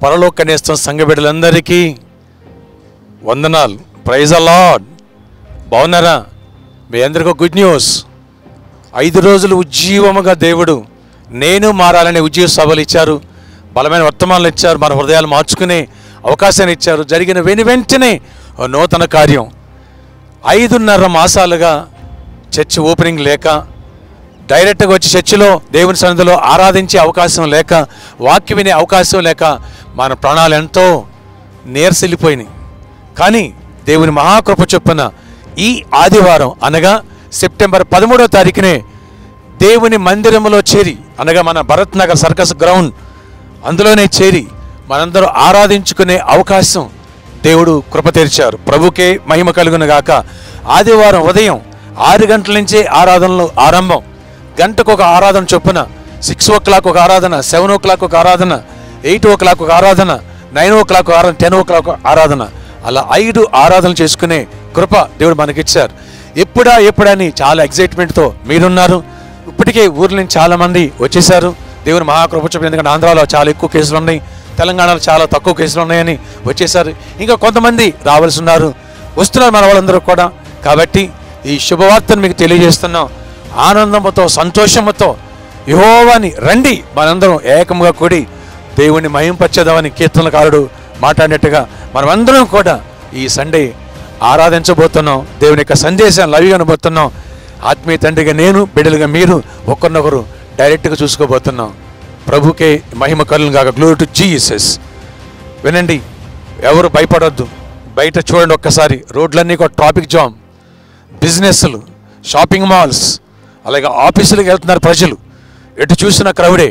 పరలోక నేస్తం సంఘ బిడ్డలందరికీ వందనాలు ప్రైజ్ అలాడ్ బాగున్నారా మీ అందరికీ గుడ్ న్యూస్ ఐదు రోజులు ఉజ్జీవముగా దేవుడు నేను మారాలనే ఉజ్జీవ సభలు ఇచ్చారు బలమైన వర్తమానాలు ఇచ్చారు మన హృదయాలు మార్చుకునే అవకాశాన్ని ఇచ్చారు జరిగిన వెను వెంటనే ఓ నూతన కార్యం ఐదున్నర మాసాలుగా చర్చ్ ఓపెనింగ్ లేక డైరెక్ట్గా వచ్చి చర్చిలో దేవుని సన్నిధిలో ఆరాధించే అవకాశం లేక వాక్యం వినే అవకాశం లేక మన ప్రాణాలు ఎంతో నీరసిల్లిపోయినాయి కానీ దేవుని మహాకృప చొప్పున ఈ ఆదివారం అనగా సెప్టెంబర్ పదమూడవ తారీఖునే దేవుని మందిరంలో చేరి అనగా మన భరత్ నగర్ సర్కస్ గ్రౌండ్ అందులోనే చేరి మనందరూ ఆరాధించుకునే అవకాశం దేవుడు కృప తెరిచారు ప్రభుకే మహిమ కలుగును గాక ఆదివారం ఉదయం ఆరు గంటల నుంచే ఆరాధనలు ఆరంభం గంటకు ఒక ఆరాధన చొప్పున సిక్స్ ఓ క్లాక్ ఒక ఆరాధన సెవెన్ ఓ క్లాక్ ఒక ఆరాధన ఎయిట్ ఓ క్లాక్ ఒక ఆరాధన నైన్ ఓ క్లాక్ ఆరాధన టెన్ ఓ క్లాక్ ఆరాధన అలా ఐదు ఆరాధనలు చేసుకునే కృప దేవుడు మనకిచ్చారు ఎప్పుడా ఎప్పుడని చాలా ఎగ్జైట్మెంట్తో మీరున్నారు ఇప్పటికే ఊర్ల నుంచి చాలా మంది వచ్చేసారు దేవుని మహాకృప చూపింది ఎందుకంటే ఆంధ్రాలో చాలా ఎక్కువ కేసులు ఉన్నాయి తెలంగాణలో చాలా తక్కువ కేసులు ఉన్నాయని వచ్చేసారు ఇంకా కొంతమంది రావాల్సి ఉన్నారు వస్తున్నారు మన వాళ్ళందరూ కూడా కాబట్టి ఈ శుభవార్తను మీకు తెలియజేస్తున్నాం ఆనందంతో సంతోషముతో యహోవాని రండి మనందరం ఏకముగా కూడి దేవుని మహింపచ్చేదామని కీర్తనకారుడు మాట్లాడినట్టుగా మనమందరం కూడా ఈ సండే ఆరాధించబోతున్నాం దేవుని యొక్క సందేశాన్ని లైవ్గా అనుబోతున్నాం ఆత్మీయ తండ్రిగా నేను బిడ్డలుగా మీరు ఒకరినొకరు డైరెక్ట్గా చూసుకోబోతున్నాం ప్రభుకే మహిమ కలును కాక గ్లోరీ టు జీసస్ వినండి ఎవరు భయపడొద్దు బయట చూడండి ఒక్కసారి రోడ్లన్నీ కూడా ట్రాఫిక్ జామ్ బిజినెస్లు షాపింగ్ మాల్స్ అలాగే ఆఫీసులకు వెళ్తున్నారు ప్రజలు ఎటు చూసిన క్రౌడే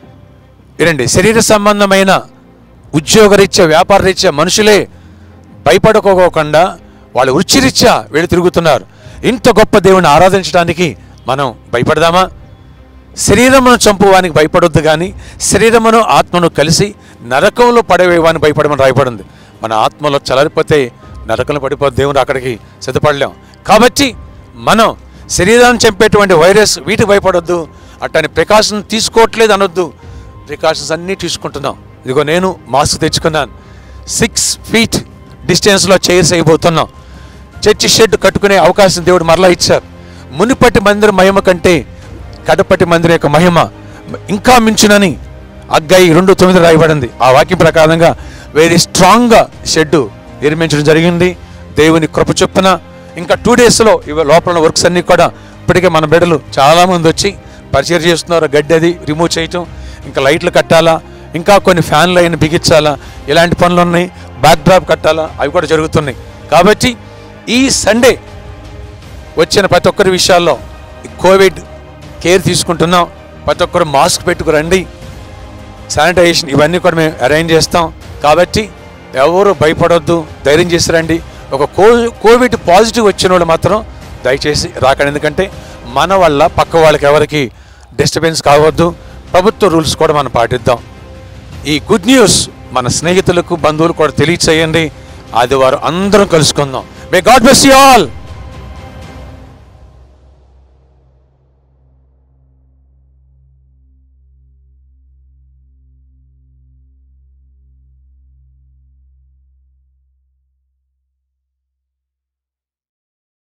వినండి శరీర సంబంధమైన ఉద్యోగరీత్యా వ్యాపారరీత్యా మనుషులే భయపడుకోకుండా వాళ్ళు వృత్తిరీత్యా వెళ్ళి తిరుగుతున్నారు ఇంత గొప్ప దేవుని ఆరాధించడానికి మనం భయపడదామా శరీరమును చంపువానికి భయపడొద్దు కానీ శరీరమును ఆత్మను కలిసి నరకంలో పడవేవాని భయపడమని రాయబడింది మన ఆత్మలో చలరిపోతే నరకంలో పడిపోతే దేవుడు అక్కడికి సిద్ధపడలేం కాబట్టి మనం శరీరాన్ని చంపేటువంటి వైరస్ వీటికి భయపడొద్దు అట్టని ప్రికాషన్ తీసుకోవట్లేదు అనొద్దు ప్రికాషన్స్ అన్నీ తీసుకుంటున్నాం ఇదిగో నేను మాస్క్ తెచ్చుకున్నాను సిక్స్ ఫీట్ డిస్టెన్స్లో చైర్స్ అయిపోతున్నాం చర్చి షెడ్ కట్టుకునే అవకాశం దేవుడు మరలా ఇచ్చారు మునిపటి మందిర మహిమ కంటే కడపటి మందిరం యొక్క మహిమ ఇంకా మించునని అగ్గాయి రెండు తొమ్మిది రాయబడింది ఆ వాక్యం ప్రకారంగా వెరీ స్ట్రాంగ్గా షెడ్ నిర్మించడం జరిగింది దేవుని కృప చొప్పున ఇంకా టూ డేస్లో ఇవి లోపల వర్క్స్ అన్నీ కూడా ఇప్పటికే మన బిడ్డలు చాలామంది వచ్చి పరిచయం చేస్తున్నారు గడ్డి అది రిమూవ్ చేయటం ఇంకా లైట్లు కట్టాలా ఇంకా కొన్ని ఫ్యాన్లు అయిన బిగించాలా ఇలాంటి పనులు ఉన్నాయి బ్యాక్ డ్రాప్ కట్టాలా అవి కూడా జరుగుతున్నాయి కాబట్టి ఈ సండే వచ్చిన ప్రతి ఒక్కరి విషయాల్లో ఈ కోవిడ్ కేర్ తీసుకుంటున్నాం ప్రతి ఒక్కరు మాస్క్ పెట్టుకురండి శానిటైజేషన్ ఇవన్నీ కూడా మేము అరేంజ్ చేస్తాం కాబట్టి ఎవరు భయపడొద్దు ధైర్యం చేసి రండి ఒక కో కోవిడ్ పాజిటివ్ వచ్చిన వాళ్ళు మాత్రం దయచేసి రాకండి ఎందుకంటే మన వల్ల పక్క వాళ్ళకి ఎవరికి డిస్టర్బెన్స్ కావద్దు ప్రభుత్వ రూల్స్ కూడా మనం పాటిద్దాం ఈ గుడ్ న్యూస్ మన స్నేహితులకు బంధువులు కూడా తెలియచేయండి ఆదివారం అందరం కలుసుకుందాం may God bless you all